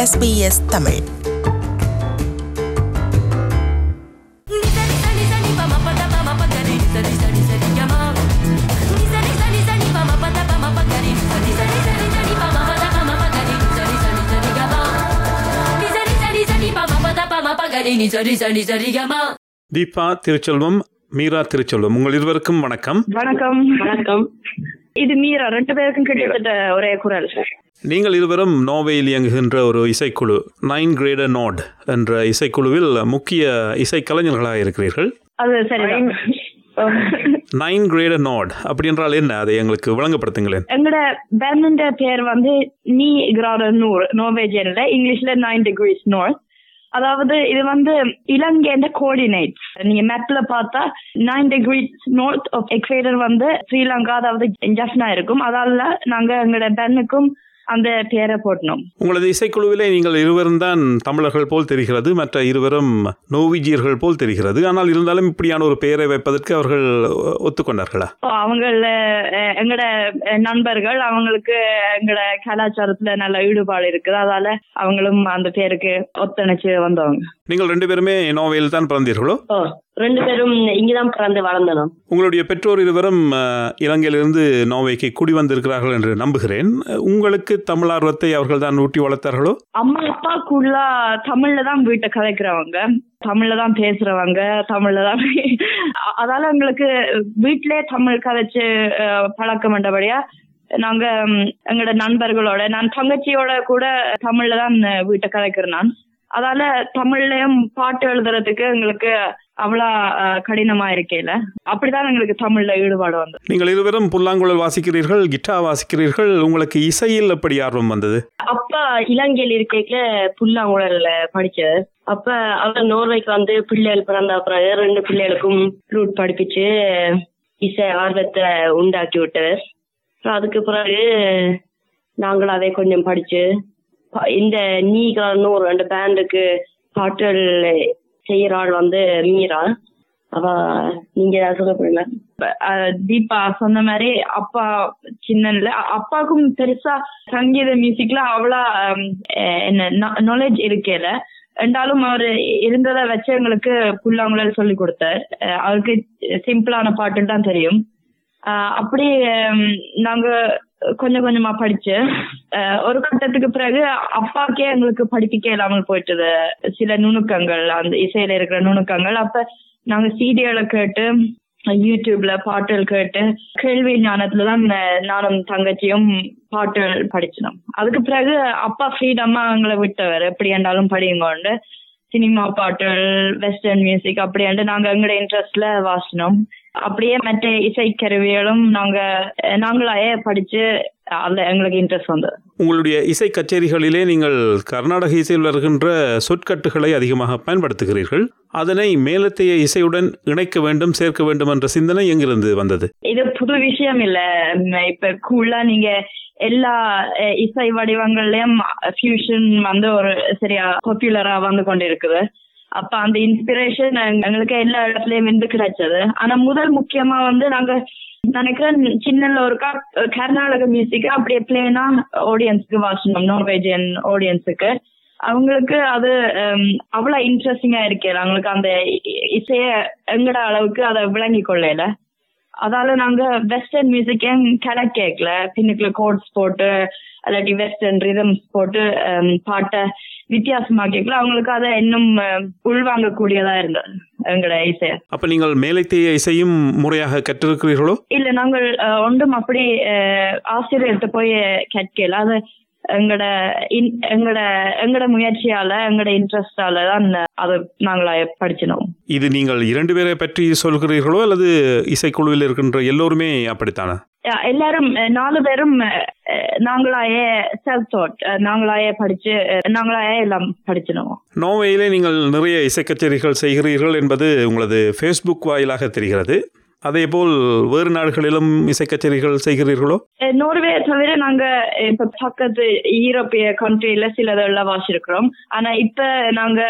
SBS Tamil Deepa Thiruchelvam Meera Thiruchelvam உங்கள் இருவருக்கும் வணக்கம் வணக்கம் வணக்கம் இது மீரா ரெண்டு பேருக்கும் கிட்டத்தட்ட ஒரே குரல் நீங்கள் இருவரும் நோர்வேயில் இயங்குகின்ற ஒரு இசைக்குழு நைன் கிரேடர் நோட் என்ற இசைக்குழுவில் முக்கிய இசைக்கலைஞர்களாக இருக்கிறீர்கள் அது சரிதான் நைன் கிரேடர் நோட் அப்படி என்றால் என்ன அதை எங்களுக்கு விளங்கப்படுத்துங்களேன் எங்கட பேண்ட பேர் வந்து நீ கிராடர் நூறு நோர்வேஜியன்ல இங்கிலீஷ்ல நைன் டிகிரிஸ் நோர்த் அதாவது இது வந்து இலங்கைன்ற கோஆர்டினேட்ஸ் நீங்க மேப்ல பார்த்தா nine degrees north of equator வந்து ஸ்ரீலங்கா அதாவது ஜஃப்னா இருக்கும் அதால நாங்க எங்களோட பெண்ணுக்கும் அந்த பேரை போட்டணும் உங்களது இசைக்குழுவிலே நீங்கள் இருவரும் தான் தமிழர்கள் போல் தெரிகிறது மற்ற இருவரும் நோவிஜியர்கள் போல் தெரிகிறது ஆனால் இருந்தாலும் இப்படியான ஒரு பெயரை வைப்பதற்கு அவர்கள் ஒத்துக்கொண்டார்களா So, அவங்கள அஹ், எங்கட அஹ், நண்பர்கள் அவங்களுக்கு எங்கட கலாச்சாரத்துல நல்ல ஈடுபாடு இருக்குது அதால அவங்களும் அந்த பேருக்கு ஒத்துழைச்சு வந்தவங்க நீங்கள் ரெண்டு பேருமே நோவையில் தான் பிறந்தீர்களோ ஓ ரெண்டு பேரும் இங்கதான் பிறந்து வளர்ந்தனும் உங்களுடைய பெற்றோர் இருவரும் அஹ், இலங்கையிலிருந்து நோவைக்கு குடி வந்திருக்கிறார்கள் என்று நம்புகிறேன் உங்களுக்கு தமிழ் ஆர்வத்தை அவர்கள் தான் ஊட்டி வளர்த்தார்களோ அம்மா அப்பாக்குள்ள தமிழ்ல தான் வீட்டை கதைக்கிறவங்க தமிழ்ல தான் பேசுறவங்க தமிழ்ல தான் அ- அதால எங்களுக்கு வீட்டிலே தமிழ் கதைச்சு அஹ், பழக்கம் என்றபடியா நாங்க ம், எங்களோட நண்பர்களோட நான் தங்கச்சியோட கூட தமிழ்ல தான் வீட்டை கதைக்கிறேன் நான் அதால தமிழ்லயும் பாட்டு எழுதுறதுக்கு எங்களுக்கு அவ்வளோ அஹ், கடினமா இருக்கையில அப்படிதான் எங்களுக்கு தமிழ்ல ஈடுபாடு வந்தது நீங்கள் இருவரும் புல்லாங்குழல் வாசிக்கிறீர்கள் கிட்டார் வாசிக்கிறீர்கள் உங்களுக்கு இசையில் எப்படி ஆர்வம் வந்தது அப்பா இலங்கையில் இருக்கையில புல்லாங்குழல்ல படிச்சார் அப்ப அவர் நோர்வேக்கு வந்து பிள்ளைகள் பிறந்த அப்புறம் ரெண்டு பிள்ளைகளுக்கும் ஃப்ளூட் படிப்பிச்சு இசை ஆர்வத்தை உண்டாக்கி விட்டவர் அப்புறம் அதுக்கு பிறகு நாங்களும் அதை கொஞ்சம் படிச்சு ப- இந்த நீகான்னு ஒரு ரெண்டு பேண்டுக்கு பாட்டுகள் செய்யற ஆள் வந்து மீரா அவ நீங்க ஏதாவது சொல்ல போறீங்களா அஹ் தீபா சொன்ன மாதிரி அப்பா சின்னன்ல அ- அப்பாவுக்கும் பெருசா சங்கீத மியூசிக்ல அவ்வளோ ஹம், அஹ் என்ன நாலேஜ் இருக்கேல ரெண்டாலும் அவர் இருந்ததை வச்சு எங்களுக்கு புல்லாங்குழல் சொல்லி கொடுத்தார் அஹ் அவருக்கு சிம்பிளான பாட்டு தான் தெரியும் அஹ் அப்படி ஹம், நாங்க கொஞ்சம் கொஞ்சமா படிச்சு அஹ் ஒரு கட்டத்துக்கு பிறகு அப்பாக்கே எங்களுக்கு படிப்பிக்க இல்லாமல் போயிட்டது சில நுணுக்கங்கள் அந்த இசையில இருக்கிற நுணுக்கங்கள் அப்ப நாங்க சீடிகளை கேட்டு யூடியூப்ல பாட்டுகள் கேட்டு கேள்வி ஞானத்துல தான் நானும் தங்கச்சியும் பாட்டுகள் படிச்சினோம் அதுக்கு பிறகு அப்பா ஃப்ரீடமா எங்களை விட்டவர் எப்படி என்றாலும் படியுங்கோண்டு சினிமா பாட்டுகள் வெஸ்டர்ன் மியூசிக் அப்படின்ட்டு நாங்க எங்களோட இன்ட்ரெஸ்ட்ல வாசினோம் அப்படியே மற்ற இசை கருவிகளும் நாங்க அஹ், நாங்களாயே படிச்சு அதுல எங்களுக்கு இன்ட்ரெஸ்ட் வந்தது உங்களுடைய இசை கச்சேரிகளிலே நீங்கள் கர்நாடக இசையில் வருகின்ற சொற்கட்டுகளை அதிகமாக பயன்படுத்துகிறீர்கள் அதனை மேலத்தைய இசையுடன் இணைக்க வேண்டும் சேர்க்க வேண்டும் என்ற சிந்தனை எங்கிருந்து வந்தது இது புது விஷயம் இல்ல உம், இப்ப கூலா நீங்க எல்லா அஹ், இசை வடிவங்கள்லயும் ஃபியூஷன் வந்து ஒரு சரியா பாப்புலரா வந்து கொண்டிருக்குது அப்ப அந்த இன்ஸ்பிரேஷன் எங்களுக்கு எல்லா இடத்துலயும் வந்து கிடைச்சது ஆனா முதல் முக்கியமா வந்து நாங்க நினைக்கிறேன் சின்னல ஒரு கர்நாடக மியூசிக் அப்படியே பிளேனா ஆடியன்ஸ்க்கு வாசனம் நார்வேஜியன் ஆடியன்ஸுக்கு அவங்களுக்கு அது ஹம், அவ்வளவு இன்ட்ரெஸ்டிங்கா இருக்கல அவங்களுக்கு அந்த இ- இசைய எங்கட அளவுக்கு அதை விளங்கி கொள்ளல அதால நாங்க வெஸ்டர்ன் மியூசிக்கையும் கனெக்ட் கேட்கல பின்னுக்குள்ள கோட்ஸ் போட்டு இல்லாட்டி வெஸ்டர்ன் ரிதம்ஸ் போட்டு ஹம், பாட்டை வித்தியாசமா கேட்கல அவங்களுக்கு அதை இன்னும் ஹம், உள்வாங்கக்கூடியதா இருந்தது எங்களோட இசைய அப்ப நீங்கள் மேலைத்தேய இசையும் முறையாக கற்றிருக்கிறீர்களோ இல்ல நாங்கள் அஹ், ஒன்றும் அப்படி அஹ், ஆசிரியர்கிட்ட போய் கேட்கல அது எங்கட இன்- எங்கட எங்கட முயற்சியால எங்கட இன்ட்ரெஸ்டால தான் அதை நாங்களா படிச்சினோம் இது நீங்கள் இரண்டு பேரை பற்றி சொல்கிறீர்களோ அல்லது இசைக்குழுவில் இருக்கின்ற எல்லோருமே அப்படித்தானா அஹ் எல்லாரும் அஹ் நாலு பேரும் அஹ், நாங்களாயே செல்ஃப் தாட் நாங்களாயே படிச்சு அஹ், நாங்களாயே எல்லாம் படிச்சினோம் நோவையிலே நீங்கள் நிறைய இசை கச்சேரிகள் செய்கிறீர்கள் என்பது உங்களது ஃபேஸ்புக் வாயிலாக தெரிகிறது அதேபோல் வேறு நாடுகளிலும் இசை கச்சேரிகள் செய்கிறீர்களோ அஹ், நோர்வே தவிர நாங்க இப்ப பக்கத்து யூரோப்பிய கண்ட்ரில சிலதெல்லாம் வாசிருக்கிறோம் ஆனா இப்ப நாங்க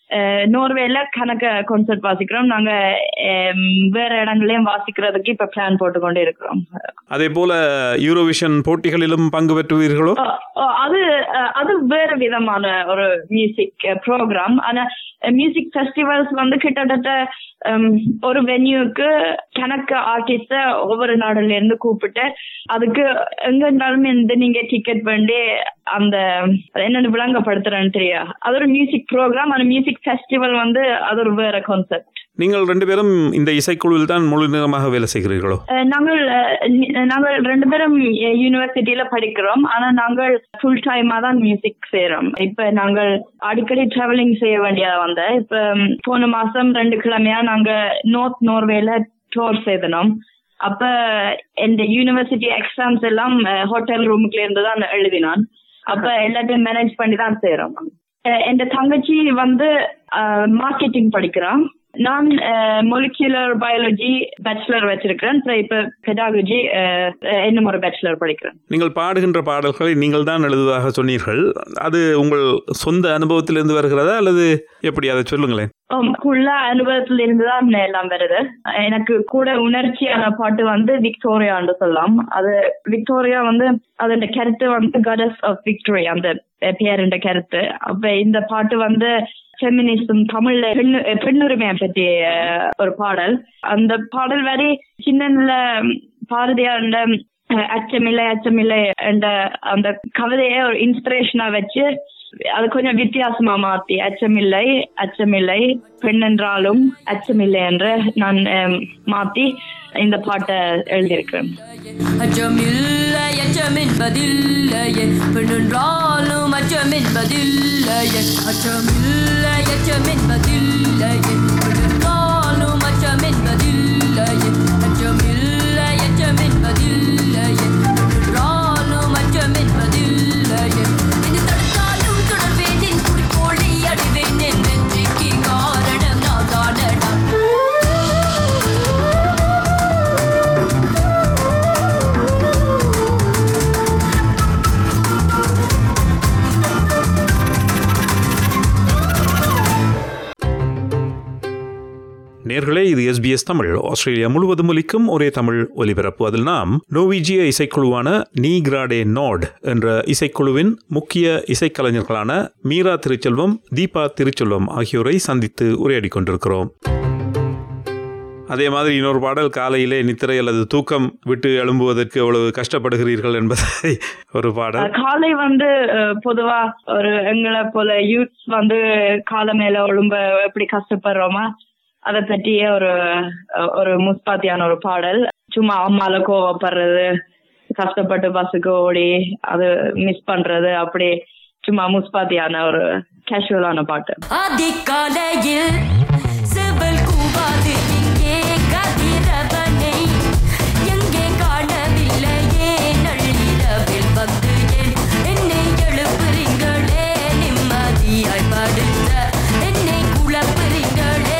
அஹ், நோர்வேல கணக்க கான்சர்ட் வாசிக்கிறோம் நாங்க அஹ், வேற இடங்களையும் வாசிக்கிறதுக்கு இப்ப பிளான் போட்டுக்கொண்டு இருக்கிறோம் அதே போல யூரோவிஷன் போட்டிகளிலும் பங்கு பெற்றுவீர்களோ அஹ், அஹ், அது அஹ், அது வேற விதமான ஒரு மியூசிக் ப்ரோக்ராம் ஆனா மியூசிக் ஃபெஸ்டிவல்ஸ் வந்து கிட்டத்தட்ட ஹம், ஒரு வென்யூக்கு கணக்கு ஆர்டிஸ்ட ஒவ்வொரு நாடுல இருந்து கூப்பிட்டு அதுக்கு எங்க இருந்தாலும் இந்த நீங்க டிக்கெட் பண்ணி அந்த அது என்னன்னு விளங்கப்படுத்துறேன்னு தெரியா அது ஒரு மியூசிக் ப்ரோக்ராம் அந்த மியூசிக் ஃபெஸ்டிவல் வந்து அது ஒரு வேற கான்செப்ட் நீங்கள் ரெண்டு பேரும் இந்த இசைக்குழுவில் தான் முழு நேரமாக வேலை செய்கிறீர்களோ அஹ் நாங்கள் அஹ், நி- நாங்கள் ரெண்டு பேரும் யூனிவர்சிட்டியில படிக்கிறோம் ஆனா நாங்கள் ஃபுல் டைமா தான் மியூசிக் செய்யறோம் இப்ப நாங்கள் அடிக்கடி டிராவலிங் செய்ய வேண்டியதா வந்த இப்ப ம், போன மாசம் ரெண்டு கிழமையா நாங்க நார்த் நோர்வேல டூர் செய்தனோம் அப்ப இந்த யூனிவர்சிட்டி எக்ஸாம்ஸ் எல்லாம் ஹோட்டல் ரூமுக்குள்ள இருந்து தான் எழுதினான் அப்ப எல்லாத்தையும் மேனேஜ் பண்ணி தான் செய்யறோம் அஹ் என் தங்கச்சி வந்து மார்க்கெட்டிங் படிக்கிறான் நான் மொலிகுலர் பயாலஜி பேச்சுலர் வச்சிருக்கிறேன் அப்புறம் இப்ப பெடாலஜி இன்னும் ஒரு பேச்சுலர் படிக்கிறேன் நீங்கள் பாடுகின்ற பாடல்களை நீங்கள் தான் எழுதுவதாக சொன்னீர்கள் அது உங்கள் சொந்த அனுபவத்திலிருந்து வருகிறதா அல்லது எப்படி அதை சொல்லுங்களேன் உள்ள அனுபவத்துல இருந்து தான் எல்லாம் வருது எனக்கு கூட உணர்ச்சியான பாட்டு வந்து விக்டோரியான்னு சொல்லலாம் அது விக்டோரியா வந்து அதோட கருத்து வந்து கடஸ் ஆஃப் விக்டோரியா அந்த பேருண்ட கருத்து அப்ப இந்த பாட்டு வந்து ஃபெமினிசம் தமிழ்ல பெண்ணு பெண்ணுரிமையை பற்றி அஹ், ஒரு பாடல் அந்த பாடல் வரி சின்னல பாரதியார் அஹ், அச்சமில்லை அச்சமில்லை என்ற அந்த கவிதையை ஒரு இன்ஸ்பிரேஷனா வச்சு அது கொஞ்சம் வித்தியாசமா மாத்தி அச்சமில்லை அச்சமில்லை பெண் என்றாலும் அச்சமில்லை என்று நான் அஹ், மாத்தி இந்த பாட்டை எழுதியிருக்கிறேன் அச்சமில்லை அச்சமென்பதில்லையே பெண்ணென்றாலும் அச்சமென்பதில்லையே அச்சமில்லை அச்சமென்பதில்லையே பெண்ணென்றாலும் அச்சமென்பதில்லையே அச்சமில்லை அச்சமென்பதில்லையே பெண்ணென்றாலும் அச்சமென்பதில்லையே இது தடுத்தாலும் தொடர்வேன் என் குறிக்கோளை அடைவேன் என் வெற்றிக்கு காரணம் நான் தானடா நேர்களே இது எஸ்பிஎஸ் தமிழ் ஆஸ்திரேலியா முழுவதும் ஒலிக்கும் ஒரே தமிழ் ஒலிபரப்பு அதில் நாம் நோவிஜிய இசைக்குழுவான நீக்ராடே நாட் என்ற இசைக்குழுவின் முக்கிய இசைக்கலைஞர்களான மீரா திருச்செல்வம் தீபா திருச்செல்வம் ஆகியோரை சந்தித்து உரையாடி கொண்டிருக்கிறோம் அதே மாதிரி இன்னொரு பாடல் காலையிலே நித்திரை அல்லது தூக்கம் விட்டு எழும்புவதற்கு எவ்வளவு கஷ்டப்படுகிறீர்கள் என்பதை ஒரு பாடல் அஹ், காலை வந்து அஹ், பொதுவா ஒரு எங்களை போல யூத்ஸ் வந்து காலை மேல ஒழும்ப எப்படி கஷ்டப்படுறோமா அதை பற்றிய ஒரு அஹ், ஒரு முஸ்பாத்தியான ஒரு பாடல் சும்மா அம்மால கோவப்படுறது கஷ்டப்பட்டு பஸ்ஸுக்கு ஓடி அது மிஸ் பண்றது அப்படி சும்மா முஸ்பாத்தியான ஒரு கேஷுவலான பாட்டு அதிகாலையில் செவல் கூவாது இங்கே கதிரவனை எங்கே காணவில்லையே நள்ளிரவில் வந்து ஏன் என்னை எழுப்புறீங்களே நிம்மதியாய் படுத்த என்னை குழப்புறீங்களே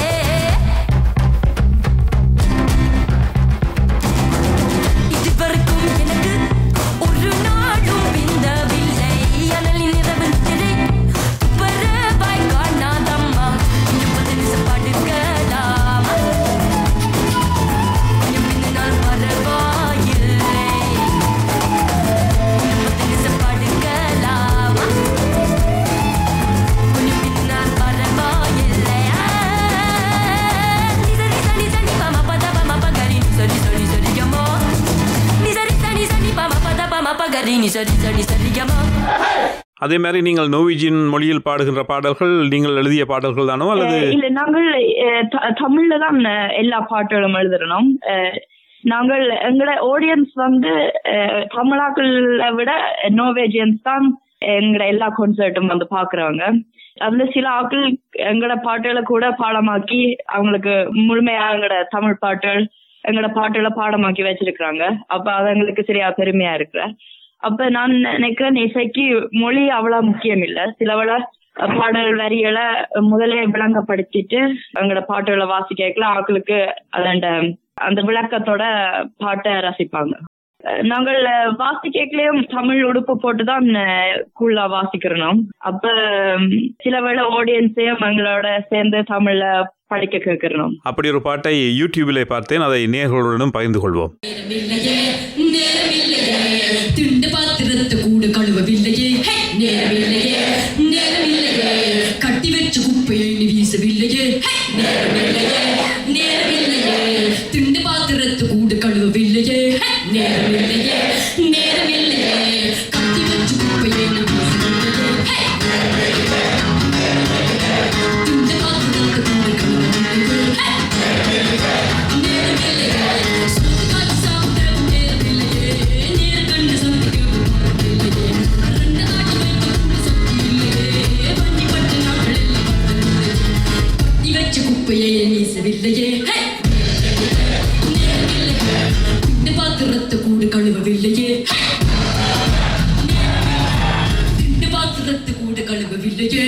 இதுவரைக்கும் எனக்கு ஒரு நாளும் பிந்தவில்லை அனல் நிறவன் திரை பரவாய் காணாதம்மா இன்னும் பத்து நிமிஷம் படுக்கலாமா இன்னும் பின்னால் பரவாயில்லை இன்னும் பத்து நிமிஷம் படுக்கலாமா இன்னும் பின்னால் பரவாயில்லை நிசரி சனி சனி பம பத பம பகரி நிசரி சனி சரி கமோ நிசரி சனி சனி பம பத பம பகரி நிசரி சனி சரி கமோ அதே மாதிரி நீங்கள் நோவிஜின் மொழியில் பாடுகின்ற பாடல்கள் நீங்கள் எழுதிய பாடல்கள் தானோ அல்லது அஹ் இல்ல நாங்கள் அஹ், த- தமிழ்ல தான் அஹ், எல்லா பாட்டுகளும் எழுதுறோம் அஹ், நாங்கள் எங்களோட ஆடியன்ஸ் வந்து அஹ், தமிழாக்களை விட நோவேஜியன்ஸ் தான் எங்களோட எல்லா கான்சர்ட்டும் வந்து பாக்குறவங்க அதுல சில ஆட்கள் எங்களோட பாட்டுகளை கூட பாடமாக்கி அவங்களுக்கு முழுமையா எங்களோட தமிழ் பாட்டுகள் எங்களோட பாட்டுகளை பாடமாக்கி வச்சிருக்கிறாங்க அப்ப அது எங்களுக்கு சரியா பெருமையா இருக்கு அப்ப நான் நினைக்கிறேன் இசைக்கு மொழி அவ்வளவு முக்கியம் இல்ல சிலவள பாடல் வரிகளை முதலே விளங்கப்படுத்திட்டு எங்களோட பாட்டுகளை வாசிக்கலாம் ஆட்களுக்கு அதண்ட அந்த விளக்கத்தோட பாட்டை ரசிப்பாங்க அஹ் நாங்கள் அஹ், வாசிக்கலையும் தமிழ் உடுப்பு போட்டுதான் கூலா வாசிக்கிறோம் அப்ப உம், சில வேளை ஆடியன்ஸையும் எங்களோட சேர்ந்து தமிழ்ல படிக்க கேட்கிறோம் அப்படி ஒரு பாட்டை யூடியூபிலே பார்த்தேன் அதை நேர்களுடனும் பகிர்ந்து கொள்வோம் நேரமில்லையே நேரமில்லையே திண்டு பாத்திரத்தை கூட கழுவவில்லையே ஹே! நேரமில்லையே நேரமில்லையே கட்டி வச்ச குப்பையை நீ வீசவில்லையே ஹே! நேரமில்லையே நேரமில்லையே திண்டு பாத்திரத்தை கூட கழுவவில்லையே ஹே! நேரமில்லையே நேரமில்லையே கட்டி வச்ச குப்பையை நீ வீசவில்லையே ஹே! திண்டு பாத்திரத்தை கூட கழுவவில்லையே ஹே! பாத்திரத்தை கூடு கழுவவில்லையே திண்டு பாத்திரத்தை கூடு கழுவவில்லையே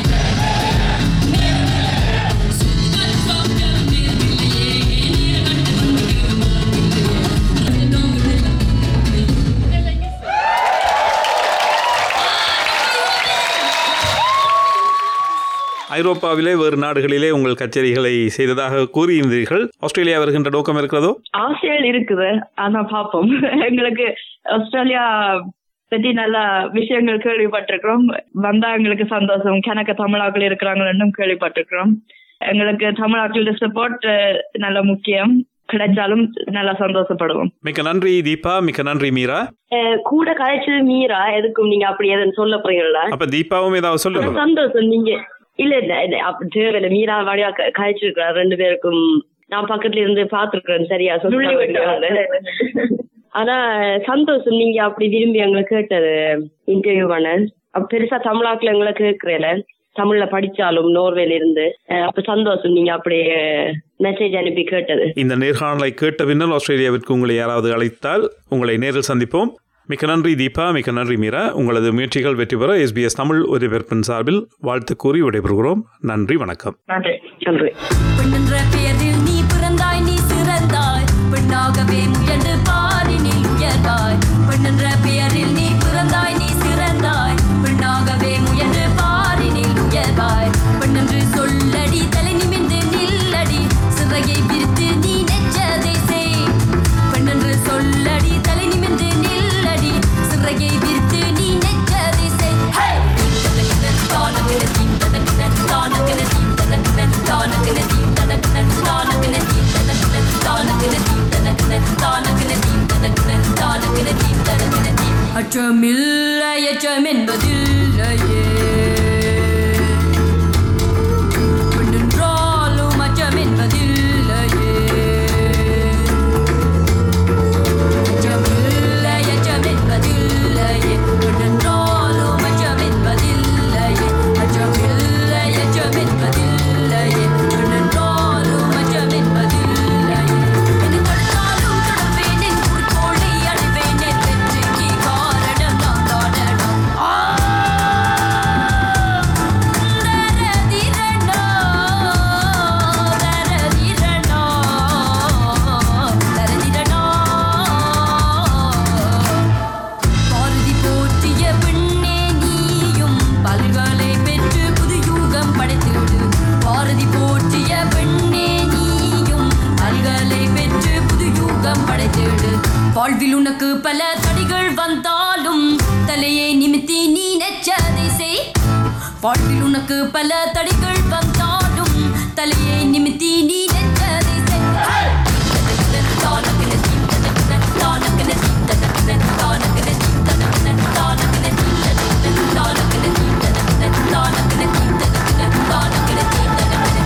ஐரோப்பாவிலே வேறு நாடுகளிலே உங்கள் கச்சேரிகளை செய்ததாக கூறியிருந்தீர்கள் ஆஸ்திரேலியா வருகின்ற நோக்கம் இருக்கிறதோ ஆசைகள் இருக்குது ஆனா பாப்போம் எங்களுக்கு ஆஸ்திரேலியா பத்தி நல்ல விஷயங்கள் கேள்விப்பட்டிருக்கிறோம் வந்தா எங்களுக்கு சந்தோஷம் கணக்க தமிழாக்கள் இருக்கிறாங்கன்னு கேள்விப்பட்டிருக்கிறோம் எங்களுக்கு தமிழாக்களோட சப்போர்ட் நல்ல முக்கியம் கிடைச்சாலும் நல்லா சந்தோஷப்படுவோம் மிக்க நன்றி தீபா மிக்க நன்றி மீரா அஹ் கூட கதைச்சது மீரா எதுக்கும் நீங்க அப்படி எதுன்னு சொல்ல போறீங்களா அப்ப தீபாவும் ஏதாவது சொல்லுங்க சந்தோஷம் நீங்க இல்ல இல்ல இல்ல அப்படி தேவையில்ல மீரா வழியா கழிச்சிருக்கிறார் ரெண்டு பேருக்கும் நான் பக்கத்துல இருந்து பாத்துருக்கேன் சரியா நுள்ளி சொல்லி விட்டு ஆனா சந்தோஷம் நீங்க அப்படி விரும்பி எங்களை கேட்டது இன்டர்வியூ பண்ண அப்ப பெருசா தமிழாக்குல எங்களை கேட்கறேல தமிழ்ல படிச்சாலும் நோர்வேல இருந்து அஹ் அப்ப சந்தோஷம் நீங்க அப்படி மெசேஜ் அனுப்பி கேட்டது இந்த நேர்காணலை கேட்ட பின்னர் ஆஸ்திரேலியாவிற்கு உங்களை யாராவது அழைத்தால் உங்களை நேரில் சந்திப்போம் மிக்க நன்றி தீபா மிக்க நன்றி மீரா உங்களது முயற்சிகள் வெற்றி பெற எஸ்பிஎஸ் தமிழ் ஒலிபரப்பின் சார்பில் வாழ்த்து கூறி விடைபெறுகிறோம் நன்றி வணக்கம் நன்றி நன்றி பெண்ணென்ற பெயரில் நீ பிறந்தாய் நீ சிறந்தாய் பெண்ணாகவே முயன்று பாரினில் உயர்ந்தாய் பெண்ணென்ற பெயரில் நீ பிறந்தாய் நீ சிறந்தாய் பெண்ணாகவே முயன்று பாரினில் உயர்ந்தாய் பெண்ணென்று சொல்லடி தலை நிமிர்ந்து நில்லடி சிறகை விரித்து நீ நெச்சதை செய் பெண்ணென்று சொல்லடி தலை நிமிர்ந்து நில்லடி சிறகை விரித்து நீ நெச்சதை செய் ஹே! தானக்கின தீம் தனக்கின தானக்கின தீம் தனக்கின தானக்கின தீம் தனக்கின தானக்கின தீம் தனக்கின தானக்கின தீம் தனக்கின தானக்கின தீம் தனக்கின தானக்கின தீம் தனக்கின தீம் அச்சமில்லை அச்சம் என்பதில்லையே பெண்ணென்றாலும் அச்சம் என்பதில்லையே அச்சமில்லை அச்சம் என்பதில்லையே பெண்ணென்றாலும் அச்சம் என்பதில்லையே அச்சமில்லை அச்சம் என்பதில்லையே பெண்ணென்றாலும் அச்சம் என்பதில்லையே என்னை தடுத்தாலும் தொடர்வேன் என் குறிக்கோளை அடைவேன் என் வெற்றிக்கு காரணம் நான் தானடா ஆ தரதிரணா தரதிரணா தரதிரணா பாரதி போற்றிய பெண்ணே நீயும் பல்களை பெற்று புது யுகம் படைத்திடு பாரதி போற்றிய பெண்ணே நீயும் பல்களை பெற்று புது யுகம் படைத்திடு வாழ்வில் உனக்கு பல தடைகள் வந்தாலும் தலையை நிமித்தி நீ நெச்சதை செய் வாழ்வில் உனக்கு பல தடைகள் வந்தாலும் தலையை நிமித்தி நீ நெச்சதை செய் தானக்கின தீம் தனக்கின தானக்கின தீம் தனக்கின தானக்கின தீம் தனக்கின தானக்கின தீம் தனக்கின தானக்கின தீம் தனக்கின தானக்கின தீம் தனக்கின தானக்கின தீம் தனக்கின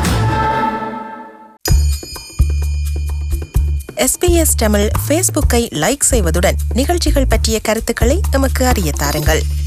எஸ்பிஎஸ் தமிழ் ஃபேஸ்புக்கை லைக் செய்வதுடன் நிகழ்ச்சிகள் பற்றிய கருத்துக்களை எமக்கு அறிய தாருங்கள்